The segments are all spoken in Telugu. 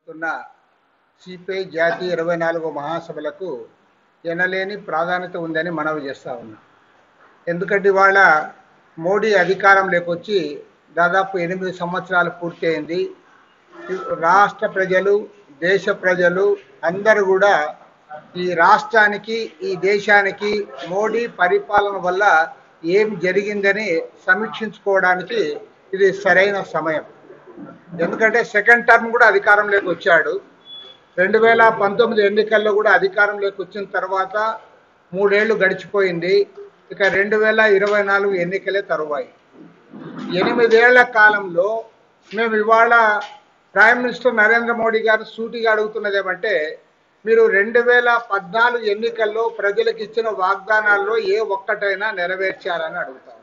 జరుగుతున్న సిపిఐ జాతీయ ఇరవై నాలుగో మహాసభలకు ఎనలేని ప్రాధాన్యత ఉందని మనవి చేస్తా ఉన్నాం ఎందుకంటే ఇవాళ మోడీ అధికారంలోకి వచ్చి దాదాపు ఎనిమిది సంవత్సరాలు పూర్తయింది రాష్ట్ర ప్రజలు దేశ ప్రజలు అందరూ కూడా ఈ రాష్ట్రానికి ఈ దేశానికి మోడీ పరిపాలన వల్ల ఏం జరిగిందని సమీక్షించుకోవడానికి ఇది సరైన సమయం ఎందుకంటే సెకండ్ టర్మ్ కూడా అధికారంలోకి వచ్చాడు రెండు వేల పంతొమ్మిది ఎన్నికల్లో కూడా అధికారంలోకి వచ్చిన తర్వాత మూడేళ్లు గడిచిపోయింది ఇక రెండు వేల ఇరవై నాలుగు ఎన్నికలే తరువాయి ఎనిమిదేళ్ల కాలంలో మేము ఇవాళ ప్రైమ్ మినిస్టర్ నరేంద్ర మోడీ గారు సూటిగా అడుగుతున్నది ఏమంటే మీరు రెండు వేల పద్నాలుగు ఎన్నికల్లో ప్రజలకు ఇచ్చిన వాగ్దానాల్లో ఏ ఒక్కటైనా నెరవేర్చారని అడుగుతాం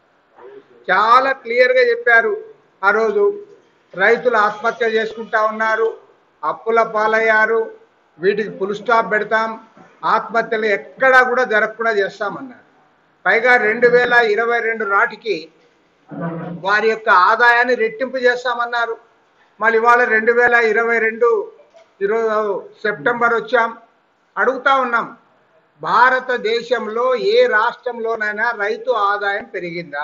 చాలా క్లియర్గా చెప్పారు ఆ రోజు రైతులు ఆత్మహత్య చేసుకుంటా ఉన్నారు అప్పుల పాలయ్యారు వీటికి ఫుల్ స్టాప్ పెడతాం ఆత్మహత్యలు ఎక్కడా కూడా జరగకుండా చేస్తామన్నారు పైగా రెండు వేల ఇరవై రెండు నాటికి వారి యొక్క ఆదాయాన్ని రెట్టింపు చేస్తామన్నారు మళ్ళీ ఇవాళ రెండు వేల ఇరవై రెండు ఈరోజు సెప్టెంబర్ వచ్చాం అడుగుతా ఉన్నాం భారతదేశంలో ఏ రాష్ట్రంలోనైనా రైతు ఆదాయం పెరిగిందా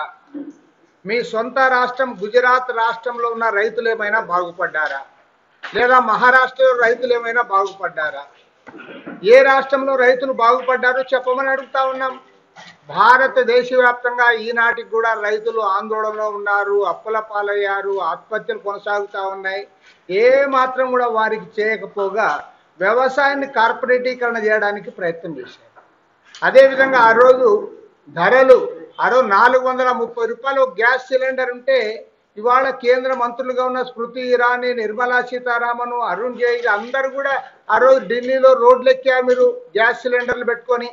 మీ సొంత రాష్ట్రం గుజరాత్ రాష్ట్రంలో ఉన్న రైతులు ఏమైనా బాగుపడ్డారా లేదా మహారాష్ట్రలో రైతులు ఏమైనా బాగుపడ్డారా ఏ రాష్ట్రంలో రైతులు బాగుపడ్డారో చెప్పమని అడుగుతా ఉన్నాం భారతదేశ వ్యాప్తంగా ఈనాటికి కూడా రైతులు ఆందోళనలో ఉన్నారు అప్పుల పాలయ్యారు ఆత్మహత్యలు కొనసాగుతూ ఉన్నాయి ఏ మాత్రం కూడా వారికి చేయకపోగా వ్యవసాయాన్ని కార్పొరేటీకరణ చేయడానికి ప్రయత్నం చేశారు అదేవిధంగా ఆ రోజు ధరలు ఆ రోజు నాలుగు వందల ముప్పై రూపాయలు ఒక గ్యాస్ సిలిండర్ ఉంటే ఇవాళ కేంద్ర మంత్రులుగా ఉన్న స్మృతి ఇరానీ నిర్మలా సీతారామన్ అరుణ్ జైట్లీ అందరూ కూడా ఆ రోజు ఢిల్లీలో రోడ్లు ఎక్కారు మీరు గ్యాస్ సిలిండర్లు పెట్టుకొని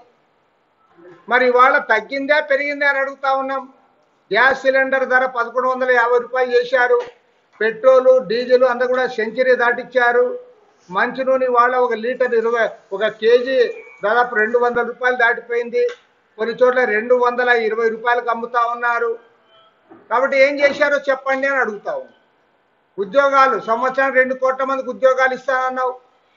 మరి ఇవాళ తగ్గిందా పెరిగిందా అని అడుగుతా ఉన్నాం గ్యాస్ సిలిండర్ ధర పదకొండు వందల యాభై రూపాయలు చేశారు పెట్రోలు డీజిల్ అంతా కూడా సెంచరీ దాటిచ్చారు మంచి నూనె వాళ్ళ ఒక లీటర్ ఇరవై ఒక కేజీ దాదాపు రెండు వందల రూపాయలు దాటిపోయింది కొన్ని చోట్ల రెండు వందల ఇరవై రూపాయలకు అమ్ముతా ఉన్నారు కాబట్టి ఏం చేశారో చెప్పండి అని అడుగుతా ఉన్నాం ఉద్యోగాలు సంవత్సరం రెండు కోట్ల మందికి ఉద్యోగాలు ఇస్తానన్నావు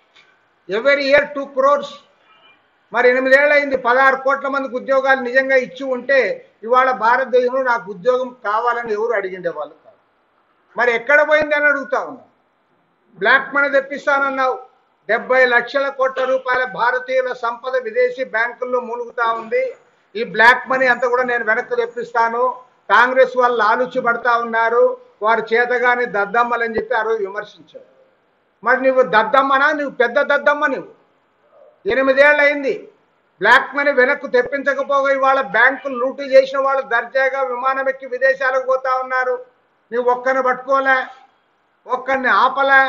ఎవరి ఇయర్ టూ క్రోర్స్ మరి ఎనిమిదేళ్ళు అయింది పదహారు కోట్ల మందికి ఉద్యోగాలు నిజంగా ఇచ్చి ఉంటే ఇవాళ భారతదేశంలో నాకు ఉద్యోగం కావాలని ఎవరు అడిగిండే వాళ్ళు కాదు మరి ఎక్కడ పోయింది అని అడుగుతా ఉన్నాం బ్లాక్ మనీ తెప్పిస్తానన్నావు డెబ్బై లక్షల కోట్ల రూపాయల భారతీయుల సంపద విదేశీ బ్యాంకుల్లో మూలుగుతా ఉంది ఈ బ్లాక్ మనీ అంతా కూడా నేను వెనక్కి తెప్పిస్తాను కాంగ్రెస్ వాళ్ళు ఆలోచి పడతా ఉన్నారు వారు చేతగాని దద్దమ్మలని చెప్పి ఆ రోజు విమర్శించారు మరి నువ్వు దద్దమ్మనా నువ్వు పెద్ద దద్దమ్మ నువ్వు ఎనిమిదేళ్ళు అయింది బ్లాక్ మనీ వెనక్కు తెప్పించకపోగా ఇవాళ బ్యాంకులు లూటు చేసిన వాళ్ళు దర్జాగా విమానం ఎక్కి విదేశాలకు పోతా ఉన్నారు నువ్వు ఒక్కరిని పట్టుకోలే ఒక్కరిని ఆపలే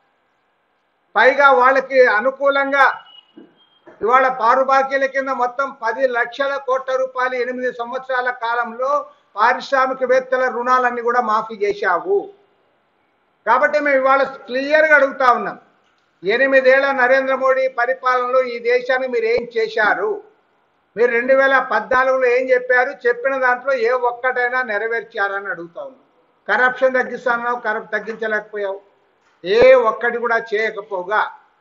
పైగా వాళ్ళకి అనుకూలంగా ఇవాళ పారుబాకీల కింద మొత్తం పది లక్షల కోట్ల రూపాయలు ఎనిమిది సంవత్సరాల కాలంలో పారిశ్రామికవేత్తల రుణాలన్నీ కూడా మాఫీ చేశావు కాబట్టి మేము ఇవాళ క్లియర్గా అడుగుతా ఉన్నాం ఎనిమిదేళ్ల నరేంద్ర మోడీ పరిపాలనలో ఈ దేశాన్ని మీరు ఏం చేశారు మీరు రెండు వేల పద్నాలుగులో ఏం చెప్పారు చెప్పిన దాంట్లో ఏ ఒక్కటైనా నెరవేర్చారని అడుగుతా ఉన్నాం కరప్షన్ తగ్గిస్తాన్నావు కరప్ తగ్గించలేకపోయావు ఏ ఒక్కటి కూడా చేయకపోగా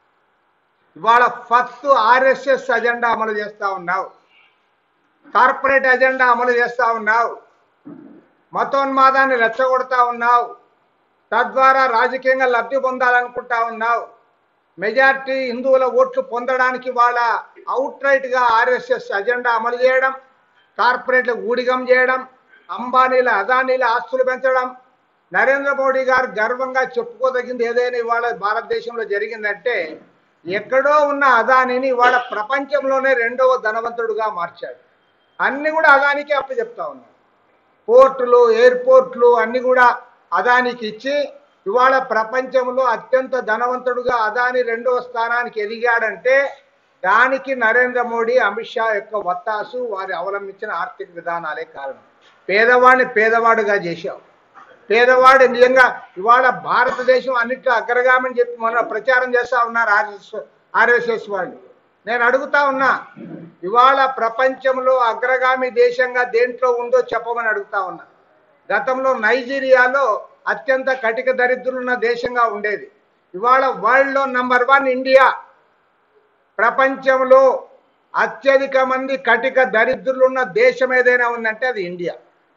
ఇవాళ ఫస్ట్ ఆర్ఎస్ఎస్ అజెండా అమలు చేస్తా ఉన్నావు కార్పొరేట్ అజెండా అమలు చేస్తా ఉన్నావు మతోన్మాదాన్ని రెచ్చగొడతా ఉన్నావు తద్వారా రాజకీయంగా లబ్ధి పొందాలనుకుంటా ఉన్నావు మెజార్టీ హిందువుల ఓట్లు పొందడానికి వాళ్ళ అవుట్ రైట్గా ఆర్ఎస్ఎస్ అజెండా అమలు చేయడం కార్పొరేట్లకు ఊడిగం చేయడం అంబానీల అదానీల ఆస్తులు పెంచడం నరేంద్ర మోడీ గారు గర్వంగా చెప్పుకోదగింది ఏదైనా ఇవాళ భారతదేశంలో జరిగిందంటే ఎక్కడో ఉన్న అదానిని ఇవాళ ప్రపంచంలోనే రెండవ ధనవంతుడుగా మార్చాడు అన్ని కూడా అదానికి అప్పచెప్తా ఉన్నారు పోర్టులు ఎయిర్పోర్ట్లు అన్ని కూడా అదానికి ఇచ్చి ఇవాళ ప్రపంచంలో అత్యంత ధనవంతుడుగా అదాని రెండవ స్థానానికి ఎదిగాడంటే దానికి నరేంద్ర మోడీ అమిత్ షా యొక్క వత్తాసు వారి అవలంబించిన ఆర్థిక విధానాలే కారణం పేదవాడిని పేదవాడుగా చేశావు పేదవాడు నిజంగా ఇవాళ భారతదేశం అన్నిట్లో అగ్రగామని చెప్పి మన ప్రచారం చేస్తా ఉన్నారు ఆర్ఎస్ ఆర్ఎస్ఎస్ వాళ్ళు నేను అడుగుతా ఉన్నా ఇవాళ ప్రపంచంలో అగ్రగామి దేశంగా దేంట్లో ఉందో చెప్పమని అడుగుతా ఉన్నా గతంలో నైజీరియాలో అత్యంత కటిక దరిద్రులున్న దేశంగా ఉండేది ఇవాళ వరల్డ్లో నంబర్ వన్ ఇండియా ప్రపంచంలో అత్యధిక మంది కటిక దరిద్రులు ఉన్న దేశం ఏదైనా ఉందంటే అది ఇండియా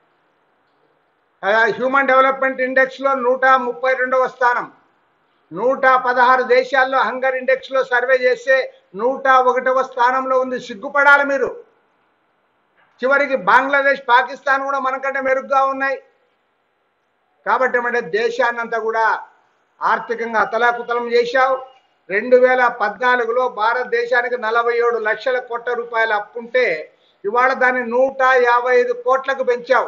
ఆ, హ్యూమన్ డెవలప్మెంట్ ఇండెక్స్లో నూట ముప్పై రెండవ స్థానం నూట పదహారు దేశాల్లో హంగర్ ఇండెక్స్లో సర్వే చేస్తే నూట ఒకటవ స్థానంలో ఉంది సిగ్గుపడాలి మీరు చివరికి బంగ్లాదేశ్ పాకిస్తాన్ కూడా మనకంటే మెరుగ్గా ఉన్నాయి కాబట్టి ఏమంటే దేశాన్నంతా కూడా ఆర్థికంగా అతలాకుతలం చేశావు రెండు వేల పద్నాలుగులో భారతదేశానికి నలభై ఏడు లక్షల కోట్ల రూపాయల అప్పుంటే ఇవాళ దాన్ని నూట యాభై ఐదు కోట్లకు పెంచావు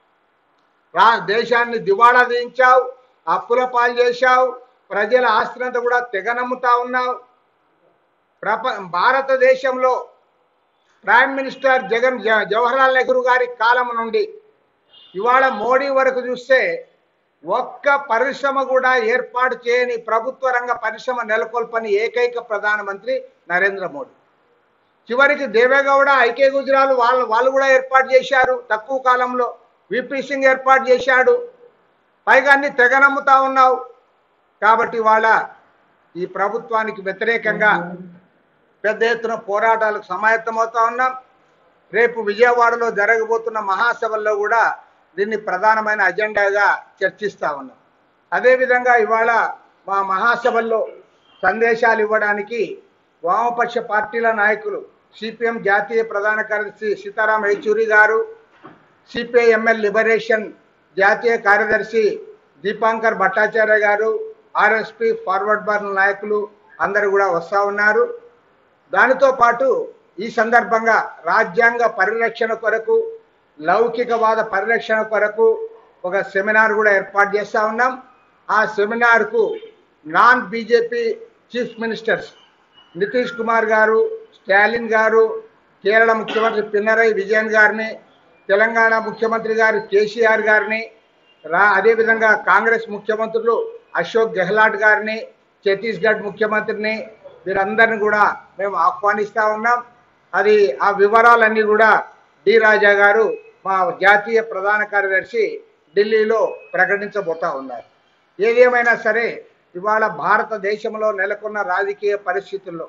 రా దేశాన్ని దివాళా తీయించావు అప్పుల పాలు చేశావు ప్రజల ఆస్తినంతా కూడా తెగనమ్ముతా ఉన్నావు ప్రప భారతదేశంలో ప్రైమ్ మినిస్టర్ జగన్ జ- జవహర్లాల్ నెహ్రూ గారి కాలం నుండి ఇవాళ మోడీ వరకు చూస్తే ఒక్క పరిశ్రమ కూడా ఏర్పాటు చేయని ప్రభుత్వ రంగ పరిశ్రమ నెలకొల్పని ఏకైక ప్రధానమంత్రి నరేంద్ర మోడీ చివరికి దేవేగౌడ ఐకే గుజరాల్ వాళ్ళు వాళ్ళు కూడా ఏర్పాటు చేశారు తక్కువ కాలంలో విపి సింగ్ ఏర్పాటు చేశాడు పైగా అన్ని తెగనమ్ముతా ఉన్నావు కాబట్టి వాళ్ళ ఈ ప్రభుత్వానికి వ్యతిరేకంగా పెద్ద ఎత్తున పోరాటాలకు సమాయత్తమవుతా ఉన్నాం రేపు విజయవాడలో జరగబోతున్న మహాసభల్లో కూడా దీన్ని ప్రధానమైన అజెండాగా చర్చిస్తా ఉన్నాం అదేవిధంగా ఇవాళ మా మహాసభల్లో సందేశాలు ఇవ్వడానికి వామపక్ష పార్టీల నాయకులు సిపిఎం జాతీయ ప్రధాన కార్యదర్శి సీతారాం యేచూరి గారు సిపిఐ ఎంఎల్ లిబరేషన్ జాతీయ కార్యదర్శి దీపాంకర్ భట్టాచార్య గారు ఆర్ఎస్పి ఫార్వర్డ్ బార్ నాయకులు అందరూ కూడా వస్తూ ఉన్నారు దానితో పాటు ఈ సందర్భంగా రాజ్యాంగ పరిరక్షణ కొరకు లౌకికవాద పరిరక్షణ కొరకు ఒక సెమినార్ కూడా ఏర్పాటు చేస్తా ఉన్నాం ఆ సెమినార్కు non BJP chief ministers Nitish Kumar గారు స్టాలిన్ గారు కేరళ ముఖ్యమంత్రి పినరయ్ విజయన్ గారిని తెలంగాణ ముఖ్యమంత్రి గారు కేసీఆర్ గారిని రా అదేవిధంగా కాంగ్రెస్ ముఖ్యమంత్రులు అశోక్ గెహ్లాట్ గారిని ఛత్తీస్గఢ్ ముఖ్యమంత్రిని వీరందరిని కూడా మేము ఆహ్వానిస్తా ఉన్నాం అది ఆ వివరాలన్నీ కూడా డి రాజా గారు మా జాతీయ ప్రధాన కార్యదర్శి ఢిల్లీలో ప్రకటించబోతా ఉన్నారు ఏదేమైనా సరే ఇవాళ భారతదేశంలో నెలకొన్న రాజకీయ పరిస్థితుల్లో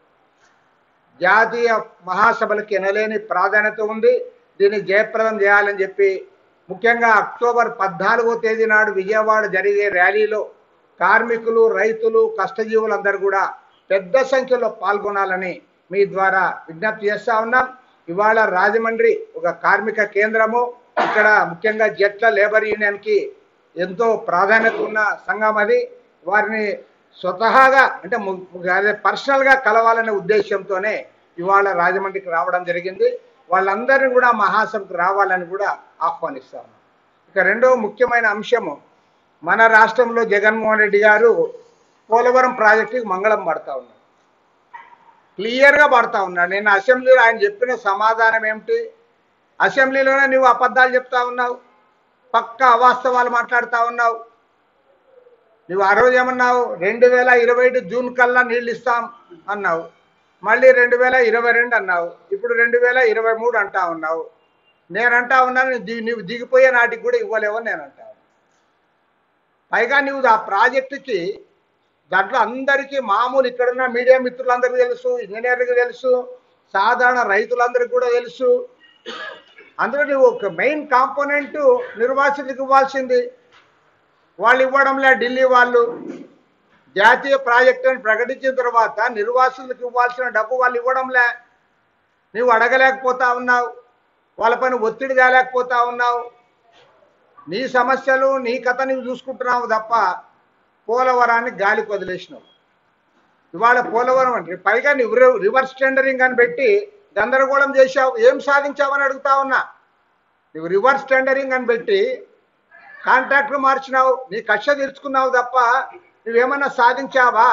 జాతీయ మహాసభలకు ఎనలేని ప్రాధాన్యత ఉంది దీన్ని జయప్రదం చేయాలని చెప్పి ముఖ్యంగా అక్టోబర్ పద్నాలుగో తేదీ నాడు విజయవాడ జరిగే ర్యాలీలో కార్మికులు రైతులు కష్టజీవులందరూ కూడా పెద్ద సంఖ్యలో పాల్గొనాలని మీ ద్వారా విజ్ఞప్తి చేస్తా ఉన్నాం ఇవాళ రాజమండ్రి ఒక కార్మిక కేంద్రము ఇక్కడ ముఖ్యంగా జట్ల లేబర్ యూనియన్కి ఎంతో ప్రాధాన్యత ఉన్న సంఘం అది వారిని స్వతహాగా అంటే ము- ము- అదే పర్సనల్గా కలవాలనే ఉద్దేశంతోనే ఇవాళ రాజమండ్రికి రావడం జరిగింది వాళ్ళందరినీ కూడా మహాసభకు రావాలని కూడా ఆహ్వానిస్తాము ఇక రెండో ముఖ్యమైన అంశము మన రాష్ట్రంలో జగన్మోహన్ రెడ్డి గారు పోలవరం ప్రాజెక్టుకి మంగళం పడతా ఉన్నారు క్లియర్గా పడతా ఉన్నాడు నేను అసెంబ్లీలో ఆయన చెప్పిన సమాధానం ఏమిటి అసెంబ్లీలోనే నువ్వు అబద్ధాలు చెప్తా ఉన్నావు పక్క అవాస్తవాలు మాట్లాడుతా ఉన్నావు నువ్వు ఆ రోజు ఏమన్నావు రెండు వేల ఇరవై ఐదు జూన్ కల్లా నీళ్ళు ఇస్తాం అన్నావు మళ్ళీ రెండు వేల ఇరవై రెండు అన్నావు ఇప్పుడు రెండు వేల ఇరవై మూడు అంటా ఉన్నావు నేనంటా ఉన్నాను నువ్వు ది- నువ్వు దిగిపోయే నాటికి కూడా ఇవ్వలేవని నేను అంటా ఉన్నా. పైగా నువ్వు ఆ ప్రాజెక్టుకి దాంట్లో అందరికీ మామూలు ఇక్కడున్న మీడియా మిత్రులందరికీ తెలుసు ఇంజనీర్లకు తెలుసు సాధారణ రైతులందరికీ కూడా తెలుసు అందులో నువ్వు ఒక మెయిన్ కాంపోనెంట్ నిర్వాసితులకు ఇవ్వాల్సింది వాళ్ళు ఇవ్వడంలే ఢిల్లీ వాళ్ళు జాతీయ ప్రాజెక్టు అని ప్రకటించిన తర్వాత నిర్వాసితులకు ఇవ్వాల్సిన డబ్బు వాళ్ళు ఇవ్వడంలే నువ్వు అడగలేకపోతా ఉన్నావు వాళ్ళపైన ఒత్తిడి తేలేకపోతా ఉన్నావు నీ సమస్యలు నీ కథ నువ్వు చూసుకుంటున్నావు తప్ప పోలవరాన్ని గాలికి వదిలేసినావు ఇవాళ పోలవరం అంటే పైగా నువ్వు రి- రివర్స్ టెండరింగ్ అని పెట్టి గందరగోళం చేశావు ఏం సాధించావని అడుగుతా ఉన్నా నువ్వు రివర్స్ టెండరింగ్ అని పెట్టి కాంట్రాక్టర్ మార్చినావు నీ కక్ష తీర్చుకున్నావు తప్ప నువ్వేమన్నా సాధించావా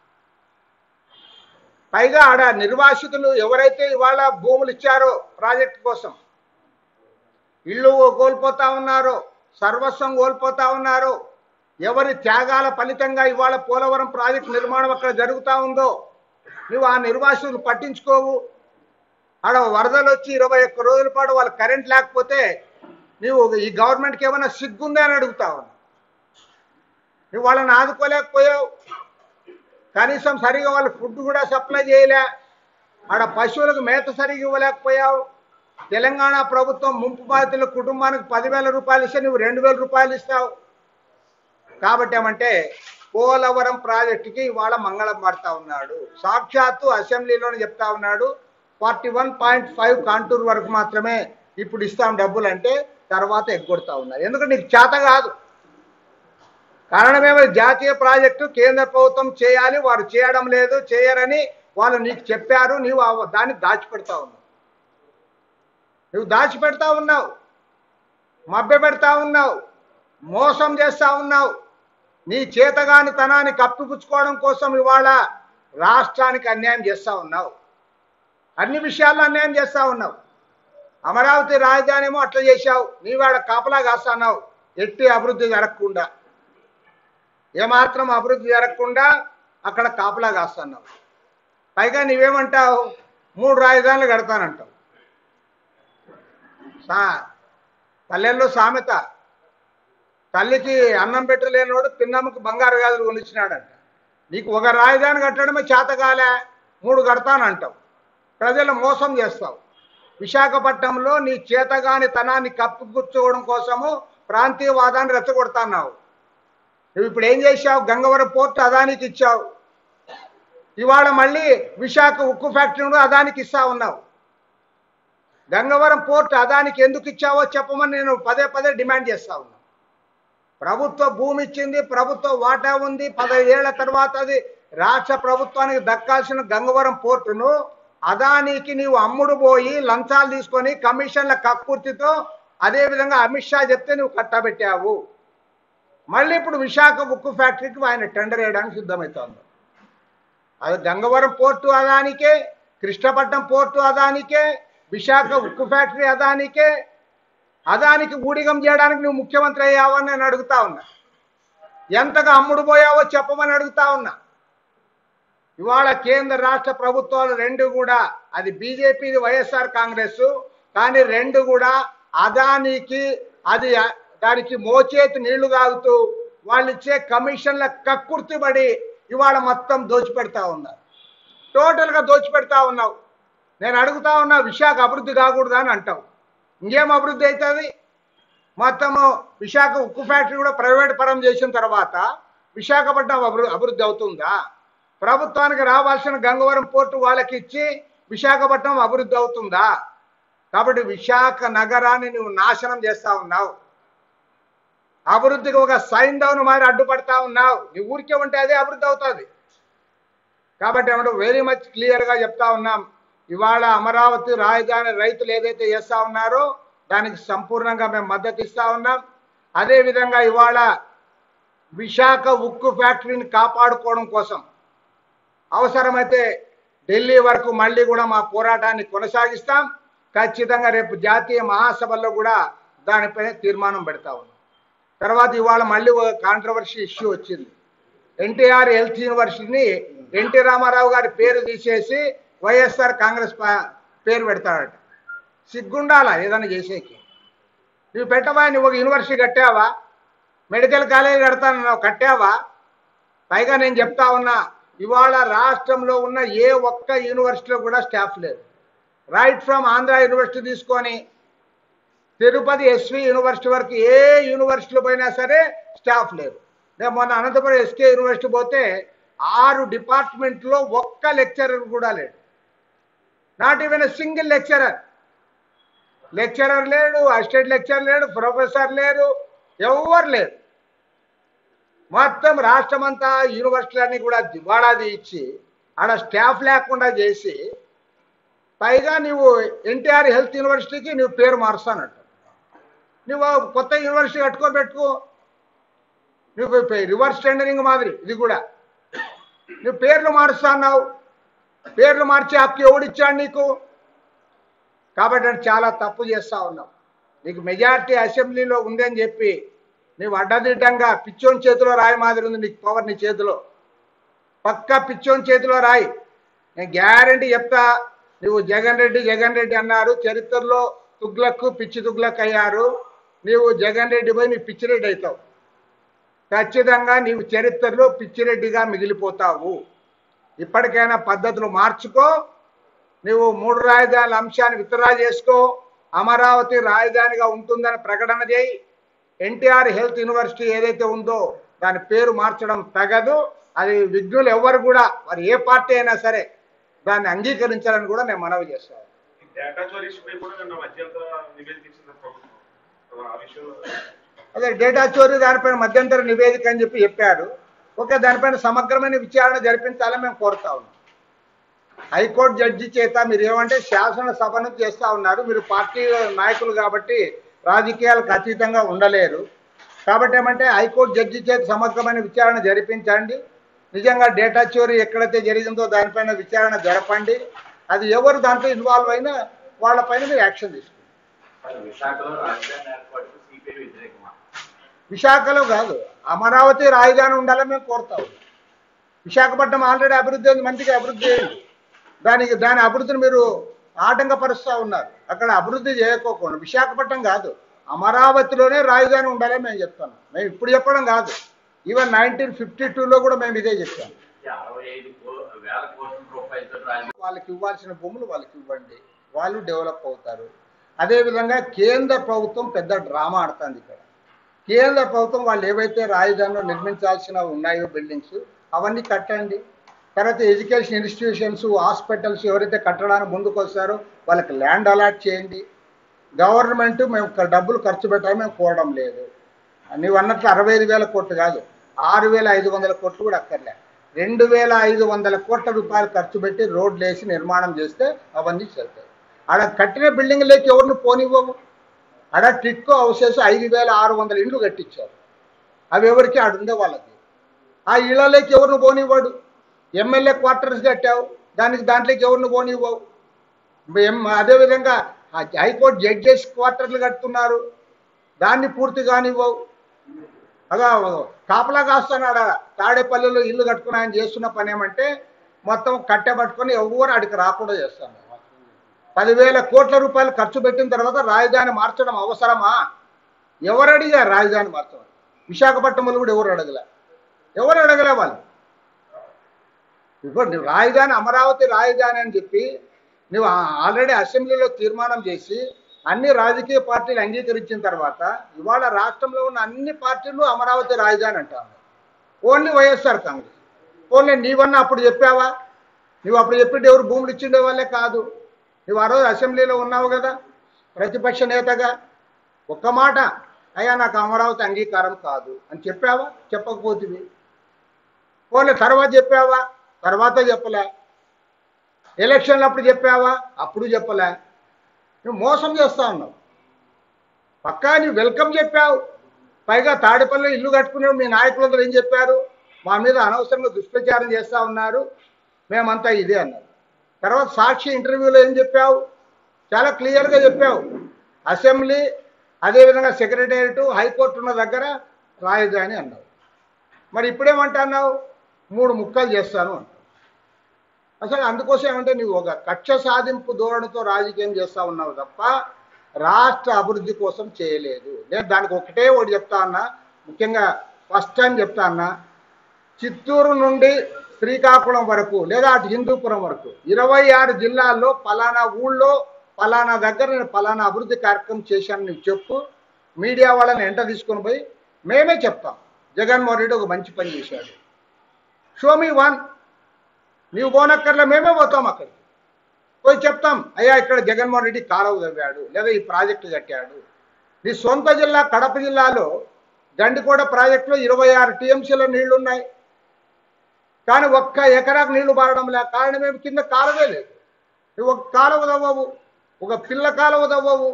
పైగా ఆడ నిర్వాసితులు ఎవరైతే ఇవాళ భూములు ఇచ్చారో ప్రాజెక్ట్ కోసం ఇల్లు కోల్పోతా ఉన్నారో సర్వస్వం కోల్పోతా ఉన్నారో ఎవరి త్యాగాల ఫలితంగా ఇవాళ పోలవరం ప్రాజెక్ట్ నిర్మాణం అక్కడ జరుగుతూ ఉందో నువ్వు ఆ నిర్వాసితులు పట్టించుకోవు ఆడ వరదలు వచ్చి ఇరవై ఒక్క రోజుల పాటు వాళ్ళ కరెంట్ లేకపోతే నువ్వు ఈ గవర్నమెంట్కి ఏమైనా సిగ్గుందా అని అడుగుతా ఉన్నా నువ్వు వాళ్ళని ఆదుకోలేకపోయావు కనీసం సరిగా వాళ్ళు ఫుడ్ కూడా సప్లై చేయలే ఆడ పశువులకు మేత సరిగా ఇవ్వలేకపోయావు తెలంగాణ ప్రభుత్వం ముంపు బాధితుల కుటుంబానికి పదివేల రూపాయలు ఇస్తే నువ్వు రెండు వేల రూపాయలు ఇస్తావు కాబట్టి ఏమంటే పోలవరం ప్రాజెక్టుకి ఇవాళ మంగళం పడతా ఉన్నాడు సాక్షాత్తు అసెంబ్లీలోనే చెప్తా ఉన్నాడు forty one point five contour వరకు మాత్రమే ఇప్పుడు ఇస్తాం డబ్బులు అంటే తర్వాత ఎగ్గొడతా ఉన్నారు ఎందుకంటే నీకు చేత కాదు కారణమేమో జాతీయ ప్రాజెక్టు కేంద్ర ప్రభుత్వం చేయాలి వారు చేయడం లేదు చేయరని వాళ్ళు నీకు చెప్పారు నీవు ఆ- దాన్ని దాచిపెడతా ఉన్నావు నువ్వు దాచిపెడతా ఉన్నావు మభ్య పెడతా ఉన్నావు మోసం చేస్తా ఉన్నావు నీ చేతగాని తనాన్ని కప్పిపుచ్చుకోవడం కోసం ఇవాళ రాష్ట్రానికి అన్యాయం చేస్తా ఉన్నావు అన్ని విషయాల్లో అన్యాయం చేస్తా ఉన్నావు అమరావతి రాజధాని ఏమో అట్లా చేశావు నీవాడ కాపలా కాస్తున్నావు ఎట్టి అభివృద్ధి జరగకుండా ఏమాత్రం అభివృద్ధి జరగకుండా అక్కడ కాపలా కాస్తున్నావు పైగా నీవేమంటావు మూడు రాజధానులు కడతానంటావు సా పల్లెల్లో సామెత తల్లికి అన్నం పెట్టలేనోడు పిన్నమ్మకి బంగారు గాజులు కొనిచ్చినాడంట నీకు ఒక రాజధాని కట్టడమే చేతకాలే మూడు కడతానంటావు ప్రజలు మోసం చేస్తావు విశాఖపట్నంలో నీ చేతగాని తనాన్ని కప్పుగుచ్చుకోవడం కోసము ప్రాంతీయవాదాన్ని రెచ్చగొడతాన్నావు నువ్వు ఇప్పుడు ఏం చేశావు గంగవరం పోర్ట్ అదానికి ఇచ్చావు ఇవాళ మళ్ళీ విశాఖ ఉక్కు ఫ్యాక్టరీని అదానికి ఇస్తా ఉన్నావు గంగవరం పోర్ట్ అదానికి ఎందుకు ఇచ్చావో చెప్పమని నేను పదే పదే డిమాండ్ చేస్తా ఉన్నా ప్రభుత్వ భూమి ఇచ్చింది ప్రభుత్వ వాటా ఉంది పదహైదేళ్ల తర్వాత అది రాష్ట్ర ప్రభుత్వానికి దక్కాల్సిన గంగవరం పోర్టును అదానికి నీవు అమ్ముడు పోయి లంచాలు తీసుకొని కమిషన్ల కక్కుర్తితో అదే విధంగా అమిత్ షా చెప్తే నువ్వు కట్టబెట్టావు మళ్ళీ ఇప్పుడు విశాఖ ఉక్కు ఫ్యాక్టరీకి ఆయన టెండర్ వేయడానికి సిద్ధమవుతోంది అది గంగవరం పోర్టు అదానికే కృష్ణపట్నం పోర్టు అదానికే విశాఖ ఉక్కు ఫ్యాక్టరీ అదానికే అదానికి ఊడిగం చేయడానికి నువ్వు ముఖ్యమంత్రి అయ్యావని నేను అడుగుతా ఉన్నా ఎంతగా అమ్ముడు పోయావో చెప్పమని అడుగుతా ఉన్నా ఇవాళ కేంద్ర రాష్ట్ర ప్రభుత్వాలు రెండు కూడా అది బీజేపీది వైఎస్ఆర్ కాంగ్రెస్ కానీ రెండు కూడా అదానికి అది దానికి మోచేతి నీళ్లు తాగుతూ వాళ్ళు ఇచ్చే కమిషన్ల కక్కుర్తిబడి ఇవాళ మొత్తం దోచిపెడతా ఉన్నారు టోటల్గా దోచిపెడతా ఉన్నావు నేను అడుగుతా ఉన్నా విశాఖ అభివృద్ధి కాకూడదు అని అంటావు ఇంకేం అభివృద్ధి అవుతుంది మొత్తము విశాఖ ఉక్కు ఫ్యాక్టరీ కూడా ప్రైవేట్ పరం చేసిన తర్వాత విశాఖపట్నం అభివృ అభివృద్ధి అవుతుందా ప్రభుత్వానికి రావాల్సిన గంగవరం పోర్టు వాళ్ళకి ఇచ్చి విశాఖపట్నం అభివృద్ధి అవుతుందా కాబట్టి విశాఖ నగరాన్ని నువ్వు నాశనం చేస్తా ఉన్నావు అభివృద్ధికి ఒక సైంధవ్ను మారి అడ్డుపడతా ఉన్నావు నీ ఊరికే ఉంటే అదే అభివృద్ధి అవుతుంది కాబట్టి ఏమంటే వెరీ మచ్ క్లియర్గా చెప్తా ఉన్నాం ఇవాళ అమరావతి రాజధాని రైతులు ఏదైతే చేస్తా ఉన్నారో దానికి సంపూర్ణంగా మేము మద్దతు ఇస్తా ఉన్నాం అదేవిధంగా ఇవాళ విశాఖ ఉక్కు ఫ్యాక్టరీని కాపాడుకోవడం కోసం అవసరమైతే ఢిల్లీ వరకు మళ్ళీ కూడా మా పోరాటాన్ని కొనసాగిస్తాం ఖచ్చితంగా రేపు జాతీయ మహాసభల్లో కూడా దానిపైన తీర్మానం పెడతా ఉన్నాం తర్వాత ఇవాళ మళ్ళీ ఒక కాంట్రవర్సీ ఇష్యూ వచ్చింది ఎన్టీఆర్ హెల్త్ యూనివర్సిటీని ఎన్టీ రామారావు గారి పేరు తీసేసి వైఎస్ఆర్ కాంగ్రెస్ పా- పేరు పెడతాడట సిగ్గుండాలా ఏదైనా చేసేకి నువ్వు పెట్టవా నువ్వు ఒక యూనివర్సిటీ కట్టావా మెడికల్ కాలేజ్ కడతానన్నావు కట్టావా పైగా నేను చెప్తా ఉన్నా ఇవాళ రాష్ట్రంలో ఉన్న ఏ ఒక్క యూనివర్సిటీలో కూడా స్టాఫ్ లేదు రైట్ ఫ్రమ్ ఆంధ్ర యూనివర్సిటీ తీసుకొని తిరుపతి ఎస్వి యూనివర్సిటీ వరకు ఏ యూనివర్సిటీలో పోయినా సరే స్టాఫ్ లేరు నేను మొన్న అనంతపురం ఎస్కే యూనివర్సిటీ పోతే ఆరు డిపార్ట్మెంట్లో ఒక్క లెక్చరర్ కూడా లేడు not even single lecturer lecturer లేడు అసిస్టెంట్ లెక్చరర్ లేడు ప్రొఫెసర్ లేరు ఎవరు లేరు మొత్తం రాష్ట్రమంతా యూనివర్సిటీలన్నీ కూడా దివాళాది ఇచ్చి ఆడ స్టాఫ్ లేకుండా చేసి పైగా నువ్వు ఎన్టీఆర్ హెల్త్ యూనివర్సిటీకి నువ్వు పేరు మారుస్తానంట నువ్వు కొత్త యూనివర్సిటీ కట్టుకో పెట్టుకో నువ్వు పే- రివర్స్ టెండరింగ్ మాదిరి ఇది కూడా నువ్వు పేర్లు మారుస్తున్నావు పేర్లు మార్చి హక్కు ఎవడిచ్చాడు నీకు కాబట్టి అది చాలా తప్పు చేస్తా ఉన్నావు నీకు మెజారిటీ అసెంబ్లీలో ఉందని చెప్పి నువ్వు అడ్డదిడ్డంగా పిచ్చోని చేతిలో రాయి మాదిరి ఉంది నీకు పవర్ నీ చేతిలో పక్కా పిచ్చోని చేతిలో రాయి నేను గ్యారంటీ చెప్తా నువ్వు జగన్ రెడ్డి జగన్ రెడ్డి అన్నారు చరిత్రలో తుగ్లక్కు పిచ్చి తుగ్లక్ అయ్యారు నీవు జగన్ రెడ్డి పోయి నీ పిచ్చిరెడ్డి అవుతావు ఖచ్చితంగా నీవు చరిత్రలో పిచ్చిరెడ్డిగా మిగిలిపోతావు ఇప్పటికైనా పద్ధతులు మార్చుకో నువ్వు మూడు రాజధానుల అంశాన్ని విత్డ్రా చేసుకో అమరావతి రాజధానిగా ఉంటుందని ప్రకటన చేయి ఎన్టీఆర్ హెల్త్ యూనివర్సిటీ ఏదైతే ఉందో దాని పేరు మార్చడం తగదు అది విఘ్నులు ఎవరు కూడా మరి ఏ పార్టీ అయినా సరే దాన్ని అంగీకరించాలని కూడా నేను మనవి చేస్తాను ఈ డేటా చోరీ ఇష్యూపై కూడా నిన్న మధ్యంతర నివేదిక ఇచ్చింది ప్రభుత్వం సో ఆ విషయంలో అదే డేటా చోరీ దానిపైన మధ్యంతర నివేదిక అని చెప్పి చెప్పారు ఓకే దానిపైన సమగ్రమైన విచారణ జరిపించాలని మేము కోరుతా ఉన్నాం హైకోర్టు జడ్జి చేత మీరు ఏమంటే శాసనసభను చేస్తా ఉన్నారు మీరు పార్టీ నాయకులు కాబట్టి రాజకీయాలకు అతీతంగా ఉండలేరు కాబట్టి ఏమంటే హైకోర్టు జడ్జి చేత సమగ్రమైన విచారణ జరిపించండి నిజంగా డేటా చోరీ ఎక్కడైతే జరిగిందో దానిపైన విచారణ జరపండి అది ఎవరు దాంట్లో ఇన్వాల్వ్ అయినా వాళ్ళపైన మీరు యాక్షన్ తీసుకోండి మరి విశాఖలో రాజధాని ఏర్పాటుకు సిపిఐ వ్యతిరేకమా విశాఖలో కాదు అమరావతి రాజధాని ఉండాలని మేము కోరుతాం విశాఖపట్నం ఆల్రెడీ అభివృద్ధి అయింది మంచిగా అభివృద్ధి అయింది దానికి దాని అభివృద్ధిని మీరు ఆటంకపరుస్తూ ఉన్నారు అక్కడ అభివృద్ధి చేయకోకుండా విశాఖపట్నం కాదు అమరావతిలోనే రాజధాని ఉండాలని మేము చెప్తాను మేము ఇప్పుడు చెప్పడం కాదు ఈవెన్ నైన్టీన్ ఫిఫ్టీ టూలో కూడా మేము ఇదే చెప్పాం ఈ అరవై ఐదు కో- వేల కోట్ల రూపాయలతో రాజధాని వాళ్ళకి ఇవ్వాల్సిన భూములు వాళ్ళకి ఇవ్వండి వాళ్ళు డెవలప్ అవుతారు అదేవిధంగా కేంద్ర ప్రభుత్వం పెద్ద డ్రామా ఆడుతుంది ఇక్కడ కేంద్ర ప్రభుత్వం వాళ్ళు ఏవైతే రాజధానిలో నిర్మించాల్సిన ఉన్నాయో బిల్డింగ్స్ అవన్నీ కట్టండి తర్వాత ఎడ్యుకేషన్ ఇన్స్టిట్యూషన్స్ హాస్పిటల్స్ ఎవరైతే కట్టడానికి ముందుకు వస్తారో వాళ్ళకి ల్యాండ్ అలాట్ చేయండి గవర్నమెంట్ మేము క- డబ్బులు ఖర్చు పెట్టాలని మేము కోరడం లేదు నువ్వు అన్నట్లు అరవై ఐదు వేల కోట్లు కాదు ఆరు వేల ఐదు వందల కోట్లు కూడా అక్కర్లే రెండు వేల ఐదు వందల కోట్ల రూపాయలు ఖర్చు పెట్టి రోడ్లు వేసి నిర్మాణం చేస్తే అవన్నీ చెల్తాయి ఆడ కట్టిన బిల్డింగ్లోకి ఎవరిని పోనివ్వవు ఆడ టిట్కో హౌసెస్ ఐదు వేల ఆరు వందల ఇండ్లు కట్టించారు అవి ఎవరికి ఆడుందే వాళ్ళకి ఆ ఇళ్లలోకి ఎవరిని పోనివ్వడు ఎమ్మెల్యే క్వార్టర్స్ కట్టావు దానికి దాంట్లోకి ఎవరిని పోనివ్వవు ఎం- అదేవిధంగా ఆ హైకోర్టు జడ్జెస్ క్వార్టర్లు కడుతున్నారు దాన్ని పూర్తి కానివ్వవు అలా కాపలా కాస్తున్నాడు తాడేపల్లిలో ఇల్లు కట్టుకుని ఆయన చేస్తున్న పని ఏమంటే మొత్తం కట్టె పట్టుకొని ఎవరు అడికి రాకుండా చేస్తాను పదివేల కోట్ల రూపాయలు ఖర్చు పెట్టిన తర్వాత రాజధాని మార్చడం అవసరమా ఎవరు అడిగారు రాజధాని మార్చడం విశాఖపట్నంలో కూడా ఎవరు అడగలే ఎవరు అడగలే వాళ్ళు ఇప్పుడు నువ్వు రాజధాని అమరావతి రాజధాని అని చెప్పి నువ్వు ఆ- ఆల్రెడీ అసెంబ్లీలో తీర్మానం చేసి అన్ని రాజకీయ పార్టీలు అంగీకరించిన తర్వాత ఇవాళ రాష్ట్రంలో ఉన్న అన్ని పార్టీలు అమరావతి రాజధాని అంటారు ఓన్లీ వైఎస్ఆర్ కాంగ్రెస్ ఓన్లీ నీవన్నా అప్పుడు చెప్పావా నువ్వు అప్పుడు చెప్పింటే ఎవరు భూములు ఇచ్చిండే వాళ్ళే కాదు నువ్వు ఆ రోజు అసెంబ్లీలో ఉన్నావు కదా ప్రతిపక్ష నేతగా ఒక్క మాట అయ్యా నాకు అమరావతి అంగీకారం కాదు అని చెప్పావా చెప్పకపోతివి పోలే తర్వాత చెప్పావా తర్వాత చెప్పలే ఎలక్షన్లు అప్పుడు చెప్పావా అప్పుడు చెప్పలే నువ్వు మోసం చేస్తా ఉన్నావు పక్కా నువ్వు వెల్కమ్ చెప్పావు పైగా తాడేపల్లిలో ఇల్లు కట్టుకునే మీ నాయకులందరూ ఏం చెప్పారు మా మీద అనవసరంగా దుష్ప్రచారం చేస్తా ఉన్నారు మేమంతా ఇదే అన్నారు తర్వాత సాక్షి ఇంటర్వ్యూలో ఏం చెప్పావు చాలా క్లియర్గా చెప్పావు అసెంబ్లీ అదేవిధంగా సెక్రటేరియట్ హైకోర్టు ఉన్న దగ్గర రాజధాని అన్నావు మరి ఇప్పుడేమంటున్నావు మూడు ముక్కలు చేస్తాను అంటావు అసలు అందుకోసం ఏమంటే నువ్వు ఒక కక్ష సాధింపు ధోరణితో రాజకీయం చేస్తా ఉన్నావు తప్ప రాష్ట్ర అభివృద్ధి కోసం చేయలేదు నేను దానికి ఒకటే ఒకటి చెప్తా అన్నా ముఖ్యంగా ఫస్ట్ టైం చెప్తా అన్నా చిత్తూరు నుండి శ్రీకాకుళం వరకు లేదా అటు హిందూపురం వరకు ఇరవై ఆరు జిల్లాల్లో పలానా ఊళ్ళో పలానా దగ్గర నేను పలానా అభివృద్ధి కార్యక్రమం చేశాను నువ్వు చెప్పు మీడియా వాళ్ళని ఎంట తీసుకొని పోయి మేమే చెప్తాం జగన్మోహన్ రెడ్డి ఒక మంచి పని చేశాడు షో మీ వన్ నీవు పోనక్కర్లే మేమే పోతాం అక్కడికి పోయి చెప్తాం అయ్యా ఇక్కడ జగన్మోహన్ రెడ్డి కాలువ తవ్వాడు లేదా ఈ ప్రాజెక్టు కట్టాడు నీ సొంత జిల్లా కడప జిల్లాలో గండికోట ప్రాజెక్టులో ఇరవై ఆరు టీఎంసీలో నీళ్లు ఉన్నాయి కానీ ఒక్క ఎకరాకు నీళ్లు పారడం లే కారణం ఏమి కింద కాలువే లేదు నువ్వు ఒక కాలువ తవ్వవు ఒక పిల్ల కాలువ తవ్వవు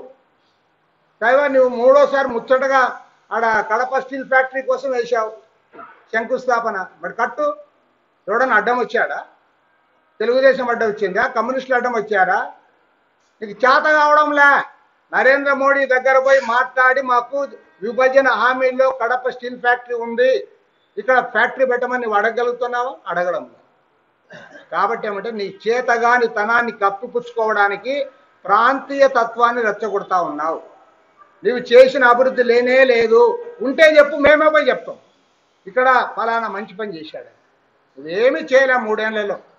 కైవా నువ్వు మూడోసారి ముచ్చటగా ఆడ కడప స్టీల్ ఫ్యాక్టరీ కోసం వేశావు శంకుస్థాపన మరి కట్టు ఎవడన్నా అడ్డం వచ్చాడా తెలుగుదేశం అడ్డం వచ్చిందా కమ్యూనిస్టులు అడ్డం వచ్చారా నీకు చేత కావడంలే నరేంద్ర మోడీ దగ్గర పోయి మాట్లాడి మాకు విభజన హామీలో కడప స్టీల్ ఫ్యాక్టరీ ఉంది ఇక్కడ ఫ్యాక్టరీ పెట్టమని నువ్వు అడగలుగుతున్నావా అడగడం లేదు. కాబట్టి ఏమంటే నీ చేతగాని తనాన్ని కప్పిపుచ్చుకోవడానికి ప్రాంతీయ తత్వాన్ని రెచ్చగొడతా ఉన్నావు నీవు చేసిన అభివృద్ధి లేనే లేదు ఉంటే చెప్పు మేమే పోయి చెప్తాం ఇక్కడ ఫలానా మంచి పని చేశాడు నువ్వేమీ చేయలే మూడేళ్లలో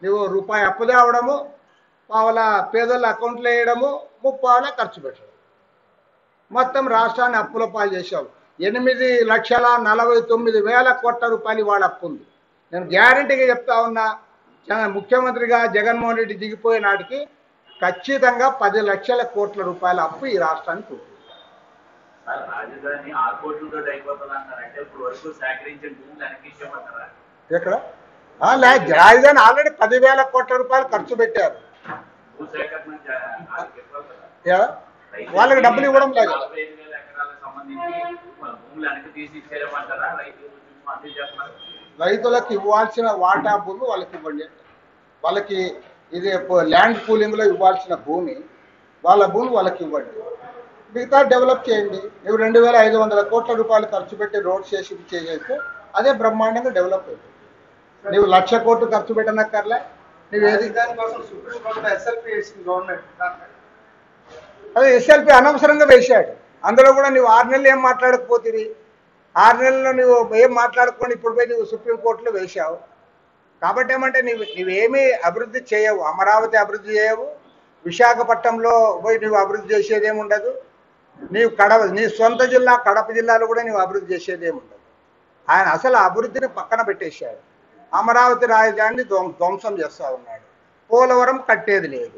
నువ్వు రూపాయి అప్పు తేవడము పావల పేదోళ్ళ అకౌంట్లో వేయడము ముప్పావల ఖర్చు పెట్టడం మొత్తం రాష్ట్రాన్ని అప్పుల పాలు చేశావు ఎనిమిది లక్షల నలభై తొమ్మిది వేల కోట్ల రూపాయలు ఇవాళ అప్పు ఉంది నేను గ్యారంటీగా చెప్తా ఉన్నా జగన్ ముఖ్యమంత్రిగా జగన్మోహన్ రెడ్డి దిగిపోయే నాటికి ఖచ్చితంగా పది లక్షల కోట్ల రూపాయల అప్పు ఈ రాష్ట్రానికి ఉంది సార్ రాజధాని ఆరు కోట్లతో అయిపోతుంది అంటారంటే ఇప్పుడు వరకు సేకరించిన భూములు వెనక్కి ఇచ్చేయమంటారా ఎక్కడ ఆ, లే రాజధాని ఆల్రెడీ పదివేల కోట్ల రూపాయలు ఖర్చు పెట్టారు భూ సేకరణ చ- వాళ్ళకి ఇవ్వాలి కదా. యా? వాళ్ళకి డబ్బులు ఇవ్వడం లేదు నలభై ఐదు వేల ఎకరాలకు సంబంధించి వాళ్ళ భూములు వెనక్కి తీసి ఇచ్చేయమంటారా రైతులు మద్దతు చేస్తున్నారు రైతులకు ఇవ్వాల్సిన వాటా భూమి వాళ్ళకి ఇవ్వండి వాళ్ళకి ఇది ప- ల్యాండ్ పూలింగ్లో ఇవ్వాల్సిన భూమి వాళ్ళ భూమి వాళ్ళకి ఇవ్వండి మిగతా డెవలప్ చేయండి నువ్వు రెండు వేల ఐదు వందల కోట్ల రూపాయలు ఖర్చు పెట్టి రోడ్ చేసి చేసేస్తే అదే బ్రహ్మాండంగా డెవలప్ అవుతుంది నువ్వు లక్ష కోట్లు ఖర్చు పెట్టనక్కర్లే నువ్వు ఏది దానికోసం సుప్రీంకోర్టులో ఎస్ఎల్పి వేసింది గవర్నమెంట్ అదే ఎస్ఎల్పి అనవసరంగా వేశాడు అందులో కూడా నువ్వు ఆరు నెలలు ఏం మాట్లాడకపోతుంది ఆరు నెలల్లో నువ్వు ఏం మాట్లాడుకొని ఇప్పుడు పోయి నువ్వు సుప్రీంకోర్టులో వేశావు కాబట్టి ఏమంటే నువ్వు నువ్వేమీ అభివృద్ధి చేయవు అమరావతి అభివృద్ధి చేయవు విశాఖపట్నంలో పోయి నువ్వు అభివృద్ధి చేసేది ఏమి ఉండదు నీవు కడప నీ సొంత జిల్లా కడప జిల్లాలో కూడా నువ్వు అభివృద్ధి చేసేది ఏమి ఉండదు ఆయన అసలు అభివృద్ధిని పక్కన పెట్టేశాడు అమరావతి రాజధానిని ధ్వం ధ్వంసం చేస్తూ ఉన్నాడు పోలవరం కట్టేది లేదు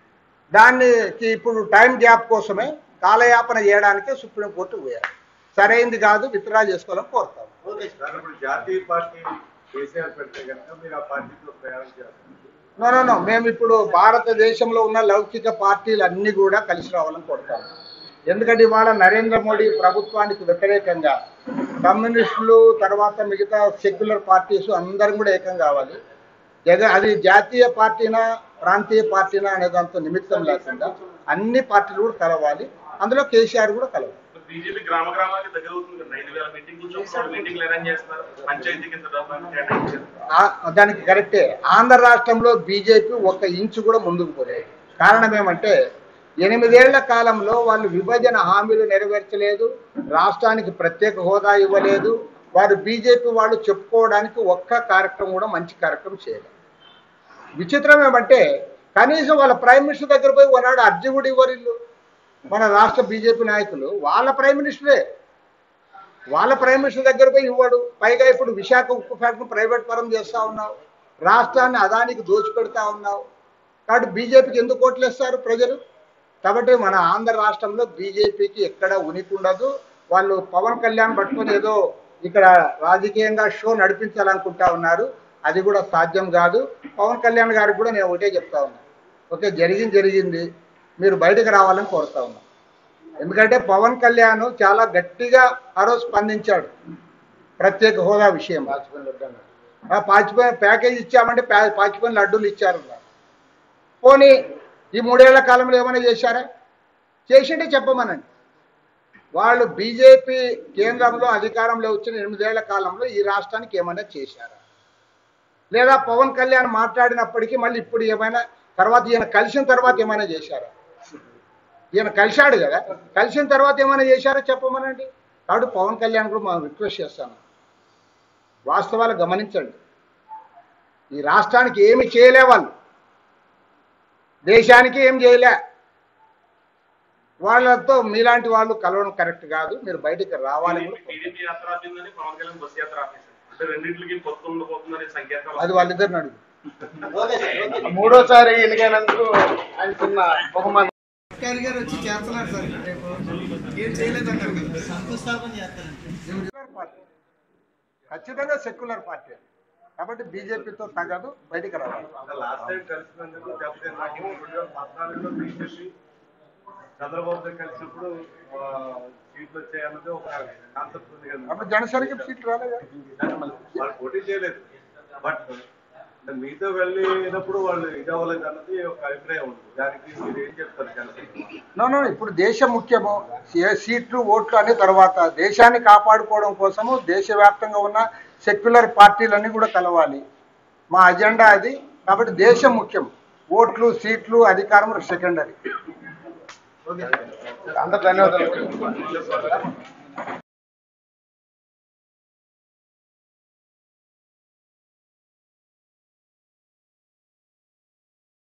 దానికి ఇప్పుడు టైం గ్యాప్ కోసమే కాలయాపన చేయడానికి సుప్రీంకోర్టు పోయారు సరైంది కాదు విత్డ్రా చేసుకోవాలని కోరుతాం ఓకే సార్ ఇప్పుడు జాతీయ పార్టీ కేసీఆర్ పెడితే కనుక మీరు ఆ పార్టీతో ప్రయాణం చేస్తారు నో నో నో మేము ఇప్పుడు భారతదేశంలో ఉన్న లౌకిక పార్టీలు అన్నీ కూడా కలిసి రావాలని కోరుతాం ఎందుకంటే ఇవాళ నరేంద్ర మోడీ ప్రభుత్వానికి వ్యతిరేకంగా కమ్యూనిస్టులు తర్వాత మిగతా సెక్యులర్ పార్టీస్ అందరం కూడా ఏకం కావాలి జగ అది జాతీయ పార్టీనా ప్రాంతీయ పార్టీనా అనే దాంతో నిమిత్తం లేకుండా అన్ని పార్టీలు కూడా కలవాలి అందులో కేసీఆర్ కూడా కలవాలి బీజేపీ గ్రామ గ్రామానికి దగ్గర అవుతుంది కదా ఐదు వేల మీటింగ్ కూర్చొని మీటింగ్లు అరేంజ్ చేస్తారు పంచాయతీ కింద డబ్బులు కేటాయించారు ఆ- దానికి కరెక్టే ఆంధ్ర రాష్ట్రంలో బీజేపీ ఒక ఇంచు కూడా ముందుకు పోలేదు కారణం ఏమంటే ఎనిమిదేళ్ల కాలంలో వాళ్ళు విభజన హామీలు నెరవేర్చలేదు రాష్ట్రానికి ప్రత్యేక హోదా ఇవ్వలేదు వారు బీజేపీ వాళ్ళు చెప్పుకోవడానికి ఒక్క కార్యక్రమం కూడా మంచి కార్యక్రమం చేయలేదు విచిత్రం ఏమంటే కనీసం వాళ్ళ ప్రైమ్ మినిస్టర్ దగ్గర పోయి ఉన్నాడు అర్జీ కూడా ఇవ్వరు వీళ్ళు. మన రాష్ట్ర బీజేపీ నాయకులు వాళ్ళ ప్రైమ్ మినిస్టరే వాళ్ళ ప్రైమ్ మినిస్టర్ దగ్గర పోయి ఇవ్వడు పైగా ఇప్పుడు విశాఖ ఉక్కు ఫ్యాక్టరీ ప్రైవేట్ పరం చేస్తా ఉన్నావు రాష్ట్రాన్ని అదానికి దోచిపెడతా ఉన్నావు కాబట్టి బీజేపీకి ఎందుకు ఓట్లేస్తారు ప్రజలు కాబట్టి మన ఆంధ్ర రాష్ట్రంలో బీజేపీకి ఎక్కడ ఉనికి ఉండదు వాళ్ళు పవన్ కళ్యాణ్ పట్టుకొని ఏదో ఇక్కడ రాజకీయంగా షో నడిపించాలనుకుంటా ఉన్నారు అది కూడా సాధ్యం కాదు పవన్ కళ్యాణ్ గారికి కూడా నేను ఒకటే చెప్తా ఉన్నా ఓకే జరిగింది జరిగింది మీరు బయటకు రావాలని కోరుతా ఉన్నా ఎందుకంటే పవన్ కళ్యాణ్ చాలా గట్టిగా ఆ రోజు స్పందించాడు ప్రత్యేక హోదా విషయం ఆ పాచిపోయిన ప్యాకేజ్ ఇచ్చామంటే ప్యా- పాచిపోయిన లడ్డూలు ఇచ్చారు పోనీ ఈ మూడేళ్ల కాలంలో ఏమైనా చేశారా చేసింటే చెప్పమనండి వాళ్ళు బీజేపీ కేంద్రంలో అధికారంలో వచ్చిన ఎనిమిదేళ్ల కాలంలో ఈ రాష్ట్రానికి ఏమైనా చేశారా లేదా పవన్ కళ్యాణ్ మాట్లాడినప్పటికీ మళ్ళీ ఇప్పుడు ఏమైనా తర్వాత ఈయన కలిసిన తర్వాత ఏమైనా చేశారా ఈయన కలిశాడు కదా కలిసిన తర్వాత ఏమైనా చేశారో చెప్పమనండి కాబట్టి పవన్ కళ్యాణ్ కూడా మనం రిక్వెస్ట్ చేస్తాను వాస్తవాలు గమనించండి ఈ రాష్ట్రానికి ఏమి చేయలే వాళ్ళు దేశానికి ఏం చేయలే వాళ్ళతో మీలాంటి వాళ్ళు కలవడం కరెక్ట్ కాదు మీరు బయటికి రావాలి కూడా కోరుతాను. టీడీపీ యాత్ర ఆపిందని పవన్ కళ్యాణ్ బస్ యాత్ర ఆపేశారు అంటే రెండింటికి పొత్తు ఉండబోతుందనే సంకేతాలు అది వాళ్ళిద్దరిని అడుగు మూడోసారి ఎన్నికైనందుకు ఆయనకున్న బహుమతి అధికారి గారు వచ్చి చేస్తున్నారు సార్ రేపు ఏం చేయలేదన్నారు కదా శంకుస్థాపన చేస్తారండి సెక్యులర్ పార్టీ ఖచ్చితంగా సెక్యులర్ పార్టీ కాబట్టి బీజేపీతో తగదు బయటికి రావాలి లాస్ట్ టైం కలిసినందుకు దెబ్బతిన్నాము రెండు వేల పద్నాలుగులో బీజేపీ చంద్రబాబుతో కలిసినప్పుడు ఆ, సీట్లు వచ్చాయన్నది ఒక కాన్సెప్ట్ ఉంది కదా అప్పుడు జనసేనకి సీట్లు రాలేదు వాళ్ళు పోటీ చేయలేదు బట్ మీతో వెళ్ళినప్పుడు వాళ్ళు ఇది అవ్వలేదు అన్నది ఒక అభిప్రాయం ఉంది దానికి మీరు ఏం చెప్తారు జనసేన నో నో ఇప్పుడు దేశం ముఖ్యము ఏ సీట్లు ఓట్లు అనే తర్వాత దేశాన్ని కాపాడుకోవడం కోసము దేశవ్యాప్తంగా ఉన్న సెక్యులర్ పార్టీలన్నీ కూడా కలవాలి మా అజెండా అది కాబట్టి దేశం ముఖ్యం ఓట్లు సీట్లు అధికారం సెకండరీ అందరు ధన్యవాదాలు